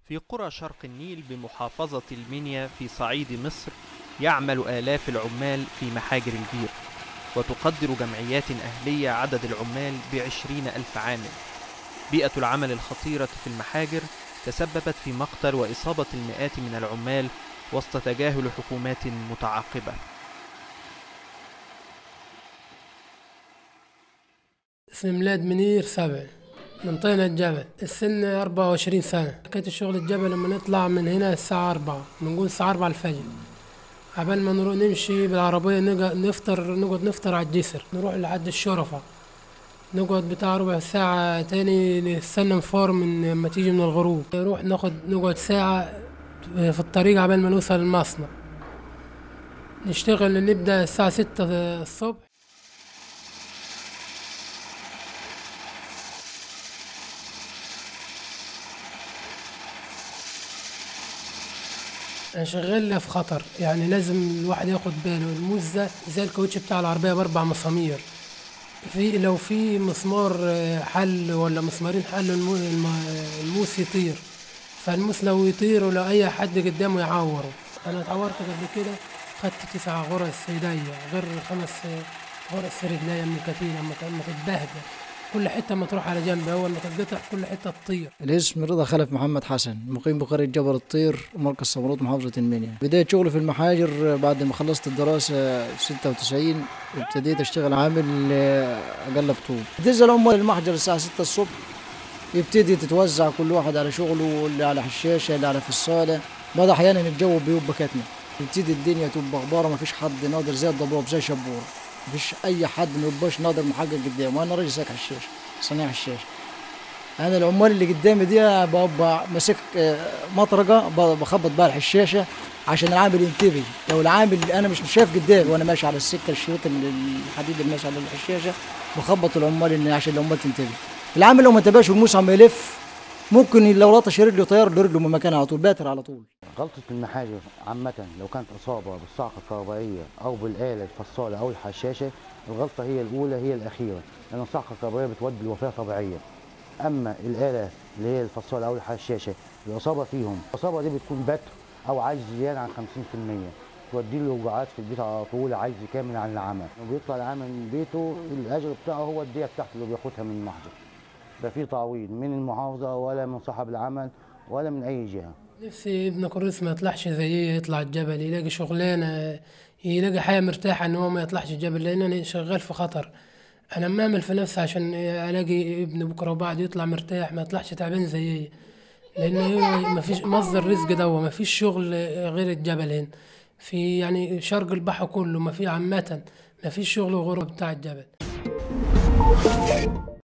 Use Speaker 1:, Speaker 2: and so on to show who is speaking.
Speaker 1: في قرى شرق النيل بمحافظة المنيا في صعيد مصر يعمل آلاف العمال في محاجر البير وتقدر جمعيات أهلية عدد العمال بعشرين ألف عامل بيئة العمل الخطيرة في المحاجر تسببت في مقتل وإصابة المئات من العمال وسط تجاهل حكومات متعاقبة
Speaker 2: اسمي ميلاد منير سبع من طينة الجبل السن أربعة وعشرين سنة حكاية الشغل الجبل لما نطلع من هنا الساعة أربعة بنقول الساعة أربعة الفجر عبال ما نروح نمشي بالعربية نقعد نفطر نقعد نفطر على الجسر نروح لحد الشرفة نقعد بتاع ربع ساعة تاني نستنى نفار من لما تيجي من الغروب نروح ناخد نقعد ساعة في الطريق عبال ما نوصل المصنع نشتغل نبدأ الساعة ستة الصبح أنا شغال في خطر يعني لازم الواحد ياخد باله الموز ده زي الكاوتش بتاع العربية بأربع مسامير في لو في مسمار آه، حل ولا مسمارين حل المو- الم- الموس يطير فالموس لو يطير ولو أي حد قدامه يعوره أنا اتعورت قبل كده خدت تسع غرز ايديا غير خمس آه، غرز في رجليا من الكتينة لما كان- لما تتبهدل كل حتة ما تروح على جنب أول ما تتقطع كل حتة تطير
Speaker 3: الاسم رضا خلف محمد حسن مقيم بقرية جبل الطير مركز صمرود محافظة المنيا بداية شغلي في المحاجر بعد ما خلصت الدراسة 96 ابتديت اشتغل عامل آه، اقلب طوب بتنزل عمال المحجر الساعة 6 الصبح يبتدي تتوزع كل واحد على شغله اللي على حشاشة اللي على فصالة بعض احيانا الجو بيبقى كتمة يبتدي الدنيا تبقى غبارة ما فيش حد ناظر زي الضباب زي شبورة ما فيش اي حد ما يبقاش ناظر محقق قدامه وانا راجل ساك حشاش صنيع حشاش انا العمال اللي قدامي دي ببقى ماسك آه، مطرقه ب- بخبط بها الحشاشه عشان العامل ينتبه لو العامل انا مش شايف قدامي وانا ماشي على السكه الشريط ال- الحديد اللي ماشي على الحشاشه بخبط العمال إن عشان العمال تنتبه العامل لو ما انتبهش والموس عم يلف ممكن لو لطش رجله طيار له رجله من مكانها على طول باتر على طول
Speaker 4: غلطة المحاجر عامة لو كانت إصابة بالصعقة الكهربائية أو بالآلة الفصالة أو الحشاشة الغلطة هي الأولى هي الأخيرة لأن الصعقة الكهربائية بتودي لوفاة طبيعية أما الآلة اللي هي الفصالة أو الحشاشة الإصابة فيهم الإصابة دي بتكون بتر أو عجز زيادة عن 50% تودي له وجعات في البيت على طول عجز كامل عن العمل وبيطلع العامل من بيته الأجر بتاعه هو الدية بتاعته اللي بياخدها من المحجر لا في تعويض من المحافظة ولا من صاحب العمل ولا من أي جهة
Speaker 2: نفسي ابن كريس ما يطلعش زيي يطلع الجبل يلاقي شغلانة يلاقي حياة مرتاحة ان هو ما يطلعش الجبل لان انا شغال في خطر انا مامل في نفسي عشان الاقي ابن بكره وبعد يطلع مرتاح ما يطلعش تعبان زيي لان هو ما فيش مصدر رزق دوا ما فيش شغل غير الجبل هنا في يعني شرق البحر كله ما في عامة ما فيش شغل غير بتاع الجبل